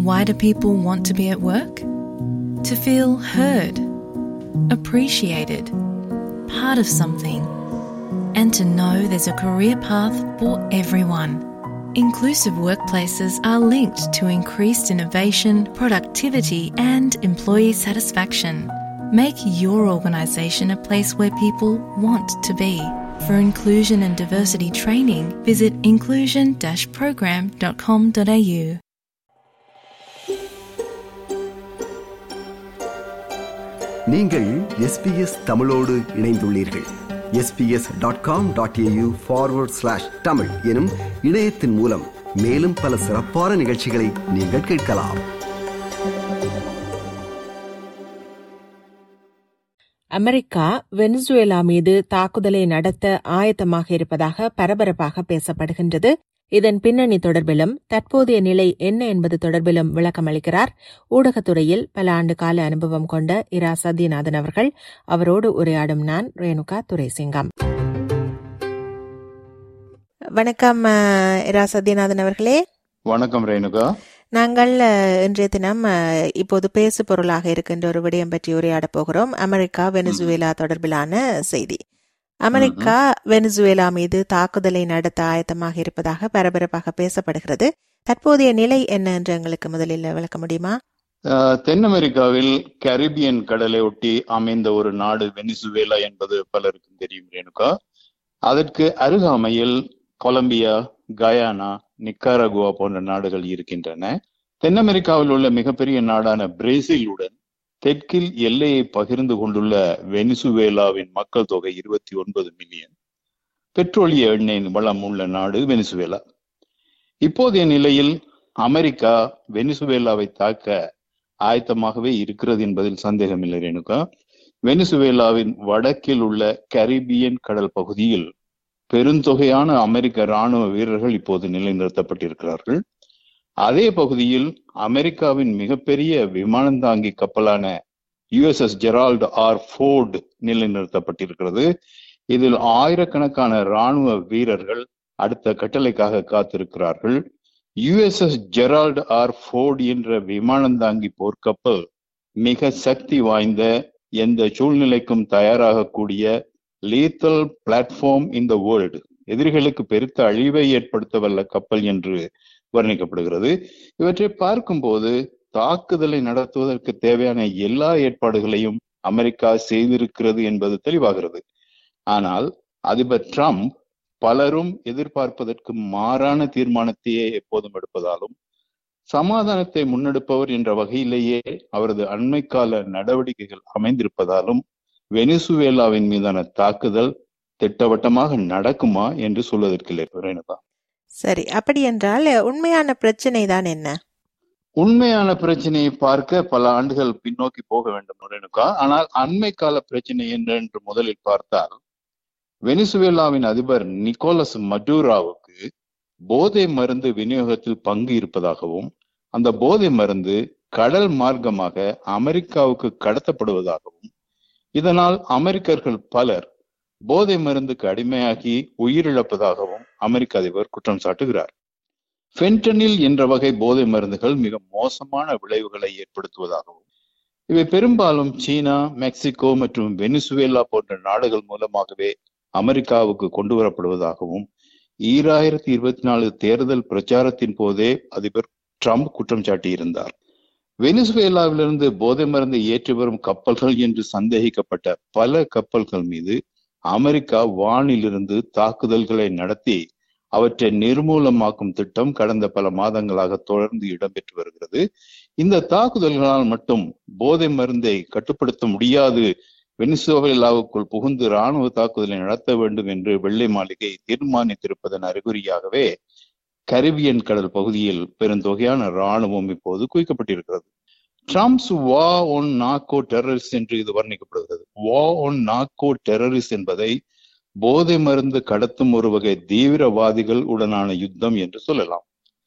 Why do people want to be at work? To feel heard, appreciated, part of something, and to know there's a career path for everyone. Inclusive workplaces are linked to increased innovation, productivity, and employee satisfaction. Make your organisation a place where people want to be. For inclusion and diversity training, visit inclusion program.com.au. நீங்கள் S B S தமிழோடு இணைந்துள்ளீர்கள் S B S dot com dot A U forward slash Tamil எனும் இணையத்தின் மூலம் மேலும் பல சிறப்பான நிகழ்ச்சிகளை நீங்கள் கேட்கலாம் அமெரிக்கா வெனிசுவேலா மீது தாக்குதலை நடத்த ஆயத்தமாக இருப்பதாக பரபரப்பாக பேசப்படுகின்றது இதன் பின்னணி தொடர்பிலும் தற்போதைய நிலை என்ன என்பது தொடர்பிலும் விளக்கம் அளிக்கிறார் ஊடகத்துறையில் பல ஆண்டு கால அனுபவம் கொண்ட இரா சத்யநாதன் அவர்கள் அவரோடு உரையாடும் நான் ரேணுகா துரைசிங்கம் வணக்கம் அஹ், இரா சத்யநாதன் அவர்களே வணக்கம் ரேணுகா நாங்கள் அஹ், இன்றைய தினம் அஹ், இப்போது பேசு பொருளாக இருக்கின்ற ஒரு விடயம் பற்றி உரையாடப் போகிறோம் அமெரிக்கா வெனிசுவேலா தொடர்பிலான செய்தி அமெரிக்கா வெனிசுவேலா மீது தாக்குதலை நடத்த ஆயத்தமாக இருப்பதாக பரபரப்பாக பேசப்படுகிறது தற்போதைய நிலை என்ன என்று எங்களுக்கு முதலில் விளக்க முடியுமா அஹ், தென் அமெரிக்காவில் கரிபியன் கடலை ஒட்டி அமைந்த ஒரு நாடு வெனிசுவேலா என்பது பலருக்கும் தெரியும் ரேணுகா அதற்கு அருகாமையில் கொலம்பியா கயானா நிக்காரகுவா போன்ற நாடுகள் இருக்கின்றன தென் அமெரிக்காவில் உள்ள மிகப்பெரிய நாடான பிரேசிலுடன் தெற்கில் எல்லையை பகிர்ந்து கொண்டுள்ள வெனிசுவேலாவின் மக்கள் தொகை இருபத்தி ஒன்பது மில்லியன் பெட்ரோலிய எண்ணெய் வளம் உள்ள நாடு வெனிசுவேலா இப்போதைய நிலையில் அமெரிக்கா வெனிசுவேலாவை தாக்க ஆயத்தமாகவே இருக்கிறது என்பதில் சந்தேகமில்லை ரேணுகா வெனிசுவேலாவின் வடக்கில் உள்ள கரிபியன் கடல் பகுதியில் பெருந்தொகையான அமெரிக்க ராணுவ வீரர்கள் இப்போது நிலைநிறுத்தப்பட்டிருக்கிறார்கள் அதே பகுதியில் அமெரிக்காவின் மிகப்பெரிய விமானந்தாங்கி கப்பலான யுஎஸ்எஸ் ஜெரால்டு ஆர் ஃபோர்டு நிலைநிறுத்தப்பட்டிருக்கிறது இதில் ஆயிரக்கணக்கான ராணுவ வீரர்கள் அடுத்த கட்டளைக்காக காத்திருக்கிறார்கள் யுஎஸ்எஸ் ஜெரால்டு ஆர் ஃபோர்டு என்ற விமானந்தாங்கி போர்க்கப்பல் மிக சக்தி வாய்ந்த எந்த சூழ்நிலைக்கும் தயாராகக்கூடிய lethal platform in the world எதிரிகளுக்கு பெருத்த அழிவை ஏற்படுத்த வல்ல கப்பல் என்று வர்ணிக்கப்படுகிறது இவற்றை பார்க்கும்போது தாக்குதலை நடத்துவதற்கு தேவையான எல்லா ஏற்பாடுகளையும் அமெரிக்கா செய்திருக்கிறது என்பது தெளிவாகிறது ஆனால் அதிபர் ட்ரம்ப் பலரும் எதிர்பார்ப்பதற்கு மாறான தீர்மானத்தையே எப்போதும் எடுப்பதாலும் சமாதானத்தை முன்னெடுப்பவர் என்ற வகையிலேயே அவரது அண்மைக்கால நடவடிக்கைகள் அமைந்திருப்பதாலும் வெனிசுவேலாவின் மீதான தாக்குதல் திட்டவட்டமாக நடக்குமா என்று சொல்வதற்கு ரேணுகா சரி அப்படி என்றால் உண்மையான பிரச்சனை தான் என்ன உண்மையான பிரச்சனையை பார்க்க பல ஆண்டுகள் பின்னோக்கி போக வேண்டும் ரேணுகா ஆனால் அண்மை கால பிரச்சனை என்ன என்று முதலில் பார்த்தால் வெனிசுவேலாவின் அதிபர் நிக்கோலஸ் மடூராவுக்கு போதை மருந்து விநியோகத்தில் பங்கு இருப்பதாகவும் அந்த போதை மருந்து கடல் மார்க்கமாக அமெரிக்காவுக்கு கடத்தப்படுவதாகவும் இதனால் அமெரிக்கர்கள் பலர் போதை மருந்துக்கு அடிமையாகி உயிரிழப்பதாகவும் அமெரிக்க அதிபர் குற்றம் சாட்டுகிறார் ஃபென்டனில் என்ற வகை போதை மருந்துகள் மிக மோசமான விளைவுகளை ஏற்படுத்துவதாகவும் இவை பெரும்பாலும் சீனா மெக்சிகோ மற்றும் வெனிசுவேலா போன்ற நாடுகள் மூலமாகவே அமெரிக்காவுக்கு கொண்டு வரப்படுவதாகவும் ஈராயிரத்தி இருபத்தி நாலு தேர்தல் பிரச்சாரத்தின் போதே அதிபர் ட்ரம்ப் குற்றம் சாட்டியிருந்தார் வெனிசுவேலாவிலிருந்து போதை மருந்தை ஏற்றி வரும் கப்பல்கள் என்று சந்தேகிக்கப்பட்ட பல கப்பல்கள் மீது அமெரிக்கா வானிலிருந்து தாக்குதல்களை நடத்தி அவற்றை நிர்மூலமாக்கும் திட்டம் கடந்த பல மாதங்களாக தொடர்ந்து இடம்பெற்று வருகிறது இந்த தாக்குதல்களால் மட்டும் போதை மருந்தை கட்டுப்படுத்த முடியாது வெனிசுவேலாவுக்குள் புகுந்து ராணுவ தாக்குதலை நடத்த வேண்டும் என்று வெள்ளை மாளிகை தீர்மானித்திருப்பதன் அறிகுறியாகவே கரிபியன் கடல் பகுதியில் பெருந்தொகையான ராணுவம் இப்போது குவிக்கப்பட்டிருக்கிறது Trump's war on narco terrorist என்று இது வர்ணிக்கப்படுகிறது வா ஒன் நாக்கோ டெரரிஸ்ட் என்பதை போதை மருந்து கடத்தும் ஒரு வகை தீவிரவாதிகள் உடனான யுத்தம் என்று சொல்லலாம்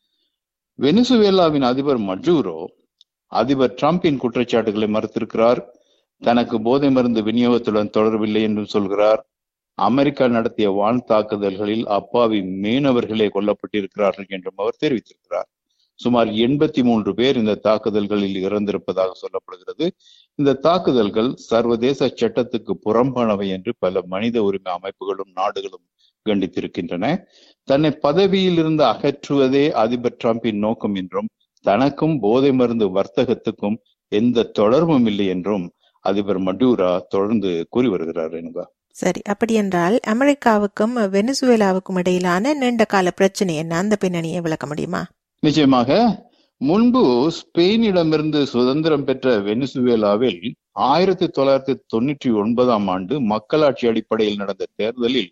வெனிசுவேலாவின் அதிபர் மஜூரோ அதிபர் டிரம்பின் குற்றச்சாட்டுகளை மறுத்திருக்கிறார் தனக்கு போதை மருந்து விநியோகத்துடன் தொடர்பில்லை என்றும் சொல்கிறார் அமெரிக்கா நடத்திய வான் தாக்குதல்களில் அப்பாவி மீனவர்களே கொல்லப்பட்டிருக்கிறார்கள் என்றும் அவர் தெரிவித்திருக்கிறார் சுமார் எண்பத்தி மூன்று பேர் இந்த தாக்குதல்களில் இறந்திருப்பதாக சொல்லப்படுகிறது இந்த தாக்குதல்கள் சர்வதேச சட்டத்துக்கு புறம்பானவை என்று பல மனித உரிமை அமைப்புகளும் நாடுகளும் கண்டித்திருக்கின்றன தன்னை பதவியில் இருந்து அகற்றுவதே அதிபர் டிரம்பின் நோக்கம் என்றும் தனக்கும் போதை மருந்து வர்த்தகத்துக்கும் எந்த தொடர்பும் இல்லை என்றும் அதிபர் மடூரா தொடர்ந்து கூறி வருகிறார் என்பா சரி அப்படி என்றால் அமெரிக்காவுக்கும் வெனிசுவேலாவுக்கும் இடையிலான நீண்ட கால பிரச்சனை என்ன அந்த பின்னணியை விளக்க முடியுமா நிச்சயமாக முன்பு ஸ்பெயினிடமிருந்து சுதந்திரம் பெற்ற வெனிசுவேலாவில் ஆயிரத்தி தொள்ளாயிரத்தி தொண்ணூற்றி ஒன்பதாம் ஆண்டு மக்களாட்சி அடிப்படையில் நடந்த தேர்தலில்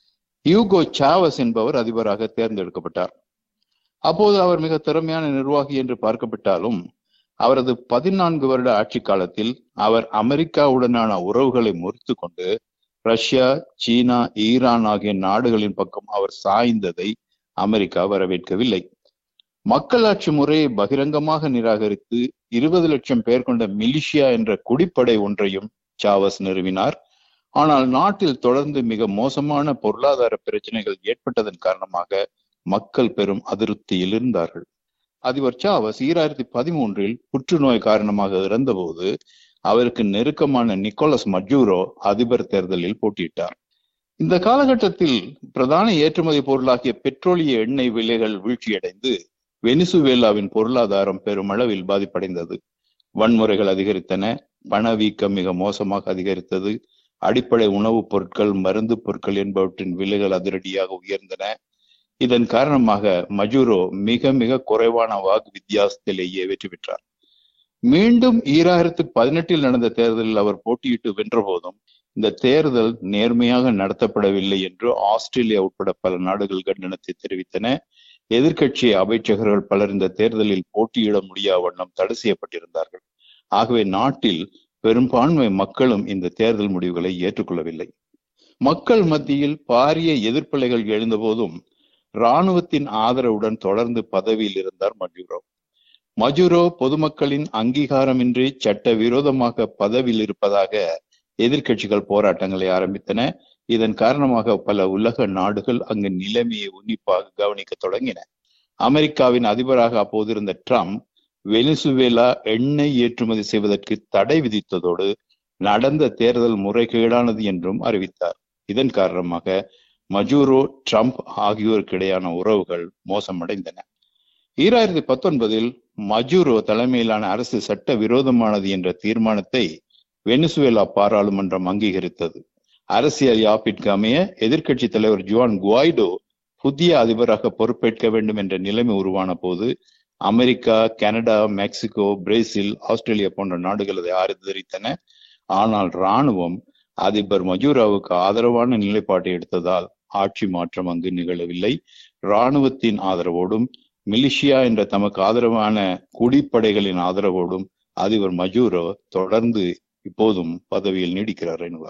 யூகோ சாவஸ் என்பவர் அதிபராக தேர்ந்தெடுக்கப்பட்டார் அப்போது அவர் மிக திறமையான நிர்வாகி என்று பார்க்கப்பட்டாலும் அவரது பதினான்கு வருட ஆட்சி காலத்தில் அவர் அமெரிக்காவுடனான உறவுகளை முறித்து கொண்டு ரஷ்யா சீனா ஈரான் ஆகிய நாடுகளின் பக்கம் அவர் சாய்ந்ததை அமெரிக்கா வரவேற்கவில்லை மக்களாட்சி முறையை பகிரங்கமாக நிராகரித்து இருபது லட்சம் பேர் கொண்ட மிலிஷியா என்ற குடிப்படை ஒன்றையும் சாவஸ் நிறுவினார் ஆனால் நாட்டில் தொடர்ந்து மிக மோசமான பொருளாதார பிரச்சனைகள் ஏற்பட்டதன் காரணமாக மக்கள் பெரும் அதிருப்தியில் இருந்தார்கள் அதிபர் சாவஸ் ஈராயிரத்தி பதிமூன்றில் புற்றுநோய் காரணமாக இறந்தபோது அவருக்கு நெருக்கமான நிக்கோலஸ் மஜூரோ அதிபர் தேர்தலில் போட்டியிட்டார் இந்த காலகட்டத்தில் பிரதான ஏற்றுமதி பொருளாகிய பெட்ரோலிய எண்ணெய் விலைகள் வீழ்ச்சியடைந்து வெனிசுவேலாவின் பொருளாதாரம் பெருமளவில் பாதிப்படைந்தது வன்முறைகள் அதிகரித்தன பணவீக்கம் மிக மோசமாக அதிகரித்தது அடிப்படை உணவுப் பொருட்கள் மருந்து பொருட்கள் என்பவற்றின் விலைகள் அதிரடியாக உயர்ந்தன இதன் காரணமாக மஜூரோ மிக மிக குறைவான வாக்கு வித்தியாசத்திலேயே வெற்றி பெற்றார் மீண்டும் ஈராயிரத்து பதினெட்டில் நடந்த தேர்தலில் அவர் போட்டியிட்டு வென்ற போதும் இந்த தேர்தல் நேர்மையாக நடத்தப்படவில்லை என்று ஆஸ்திரேலியா உட்பட பல நாடுகள் கண்டனத்தை தெரிவித்தன எதிர்கட்சி அமைச்சகர்கள் பலர் இந்த தேர்தலில் போட்டியிட முடியா வண்ணம் தடை செய்யப்பட்டிருந்தார்கள் ஆகவே நாட்டில் பெரும்பான்மை மக்களும் இந்த தேர்தல் முடிவுகளை ஏற்றுக்கொள்ளவில்லை மக்கள் மத்தியில் பாரிய எதிர்ப்பிலைகள் எழுந்த போதும் இராணுவத்தின் ஆதரவுடன் தொடர்ந்து பதவியில் இருந்தார் மஜூரோ மஜூரோ பொதுமக்களின் அங்கீகாரமின்றி சட்ட விரோதமாக பதவியில் இருப்பதாக எதிர்கட்சிகள் போராட்டங்களை ஆரம்பித்தன இதன் காரணமாக பல உலக நாடுகள் அங்கு நிலைமையை உன்னிப்பாக கவனிக்க தொடங்கின அமெரிக்காவின் அதிபராக அப்போது இருந்த ட்ரம்ப் வெனிசுவேலா எண்ணெய் ஏற்றுமதி செய்வதற்கு தடை விதித்ததோடு நடந்த தேர்தல் முறைகேடானது என்றும் அறிவித்தார் இதன் காரணமாக மஜூரோ ட்ரம்ப் ஆகியோருக்கு இடையான உறவுகள் மோசமடைந்தன ஈராயிரத்தி பத்தொன்பதில் மஜூரோ தலைமையிலான அரசு சட்ட விரோதமானது என்ற தீர்மானத்தை வெனிசுவேலா பாராளுமன்றம் அங்கீகரித்தது அரசியல் யாப்பிற்கு அமைய எதிர்க்கட்சி தலைவர் ஜுவான் குவாய்டோ புதிய அதிபராக பொறுப்பேற்க வேண்டும் என்ற நிலைமை உருவான போது America Canada Mexico Brazil Australia போன்ற நாடுகள் அதை ஆதரித்தன ஆனால் ராணுவம் அதிபர் மஜூராவுக்கு ஆதரவான நிலைப்பாட்டை எடுத்ததால் ஆட்சி மாற்றம் அங்கு நிகழவில்லை ராணுவத்தின் ஆதரவோடும் மிலிஷியா என்ற தமக்கு ஆதரவான குடிப்படைகளின் ஆதரவோடும் அதிபர் மஜூரோ தொடர்ந்து இப்போதும் பதவியில் நீடிக்கிறார் ரெனுவா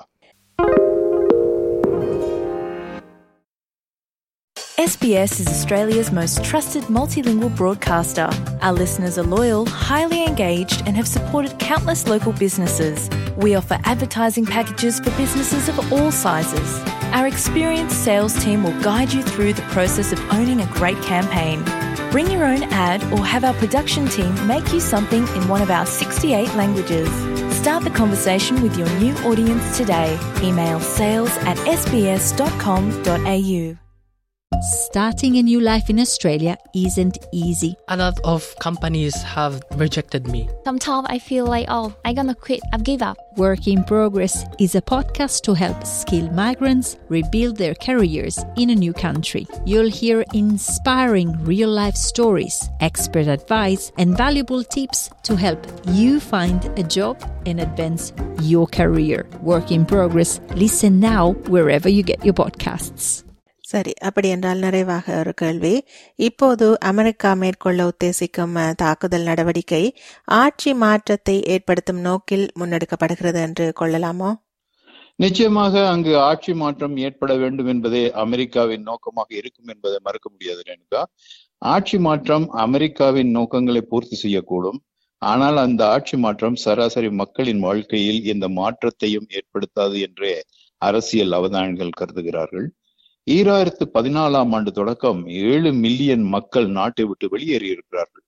SBS is Australia's most trusted multilingual broadcaster. Our listeners are loyal, highly engaged, and have supported countless local businesses. We offer advertising packages for businesses of all sizes. Our experienced sales team will guide you through the process of owning a great campaign. Bring your own ad or have our production team make you something in one of our 68 languages. Start the conversation with your new audience today. Email sales at sbs.com.au. Starting a new life in Australia isn't easy. A lot of companies have rejected me. Sometimes I feel like, oh, I'm gonna quit. I've give up. Work in Progress is a podcast to help skilled migrants rebuild their careers in a new country. You'll hear inspiring real life stories, expert advice, and valuable tips to help you find a job and advance your career. Work in Progress. Listen now wherever you get your podcasts. சரி அப்படி என்றால் நிறைவாக ஒரு கேள்வி இப்போது America மேற்கொள்ள உத்தேசிக்கும் அஹ், தாக்குதல் நடவடிக்கை ஆட்சி மாற்றத்தை ஏற்படுத்தும் நோக்கில் முன்னெடுக்கப்படுகிறது என்று கொள்ளலாமோ நிச்சயமாக அங்கு ஆட்சி மாற்றம் ஏற்பட வேண்டும் என்பதே அமெரிக்காவின் நோக்கமாக இருக்கும் என்பதை மறக்க முடியாது ரேணுகா ஆட்சி மாற்றம் அமெரிக்காவின் நோக்கங்களை பூர்த்தி செய்யக்கூடும் ஆனால் அந்த ஆட்சி மாற்றம் சராசரி மக்களின் வாழ்க்கையில் எந்த மாற்றத்தையும் ஏற்படுத்தாது என்றே அரசியல் அவதானிகள் கருதுகிறார்கள் ஈராயிரத்து பதினாலாம் ஆண்டு தொடக்கம் ஏழு மில்லியன் மக்கள் நாட்டை விட்டு வெளியேறி இருக்கிறார்கள்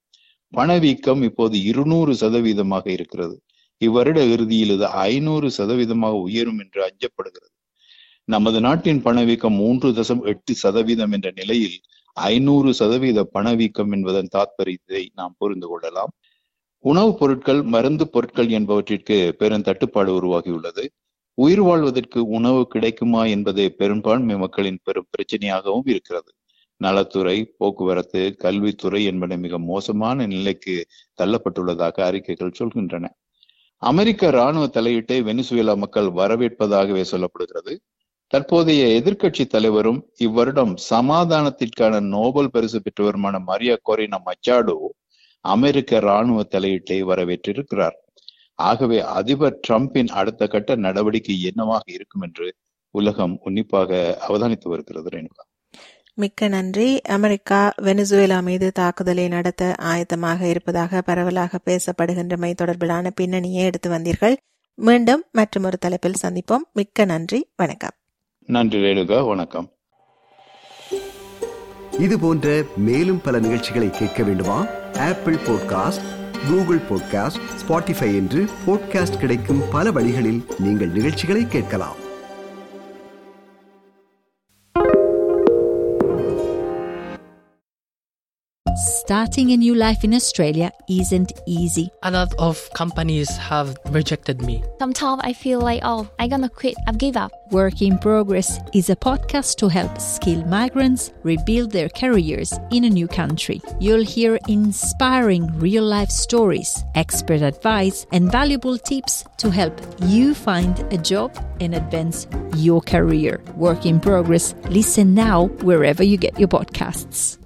பணவீக்கம் இப்போது இருநூறு சதவீதமாக இருக்கிறது இவ்வருட இறுதியில் இது ஐநூறு சதவீதமாக உயரும் என்று அஞ்சப்படுகிறது நமது நாட்டின் பணவீக்கம் மூன்று தசம் எட்டு சதவீதம் என்ற நிலையில் ஐநூறு சதவீத பணவீக்கம் என்பதன் தாத்பரியத்தை நாம் புரிந்து கொள்ளலாம் உணவுப் பொருட்கள் மருந்து பொருட்கள் என்பவற்றிற்கு பெரும் தட்டுப்பாடு உருவாகியுள்ளது உயிர் வாழ்வதற்கு உணவு கிடைக்குமா என்பது பெரும்பான்மை மக்களின் பெரும் பிரச்சனையாகவும் இருக்கிறது நலத்துறை போக்குவரத்து கல்வித்துறை என்பன மிக மோசமான நிலைக்கு தள்ளப்பட்டுள்ளதாக அறிக்கைகள் சொல்கின்றன அமெரிக்க ராணுவ தலையீட்டை வெனிசுவேலா மக்கள் வரவேற்பதாகவே சொல்லப்படுகிறது தற்போதைய எதிர்க்கட்சி தலைவரும் இவ்வருடம் சமாதானத்திற்கான நோபல் பரிசு பெற்றவருமான மரியா கொரினா மச்சாடோ அமெரிக்க ராணுவ தலையீட்டை வரவேற்றிருக்கிறார் ஆகவே அதிபர் டிரம்பின் அடுத்த கட்ட நடவடிக்கை என்னவாக இருக்கும் என்று உலகம் உன்னிப்பாக அவதானித்து வருகிறது ரேணுகா மிக்க நன்றி அமெரிக்கா வெனிசுவேலா மீது தாக்குதலை நடத்த ஆயத்தமாக இருப்பதாக பரவலாக பேசப்படுகின்றமை தொடர்பிலான பின்னணியை எடுத்து வந்தீர்கள் மீண்டும் மற்றொரு தலைப்பில் சந்திப்போம் மிக்க நன்றி வணக்கம் நன்றி ரேணுகா வணக்கம் இது போன்ற மேலும் பல நிகழ்ச்சிகளை கேட்க வேண்டுமா Apple podcast Google podcast Spotify என்று பாட்காஸ்ட் கிடைக்கும் பல வழிகளில் நீங்கள் நிகழ்ச்சிகளை கேட்கலாம் Starting a new life in Australia isn't easy. A lot of companies have rejected me. Sometimes I feel like, oh, I'm gonna quit. I've give up. Work in Progress is a podcast to help skilled migrants rebuild their careers in a new country. You'll hear inspiring real life stories, expert advice, and valuable tips to help you find a job and advance your career. Work in Progress. Listen now wherever you get your podcasts.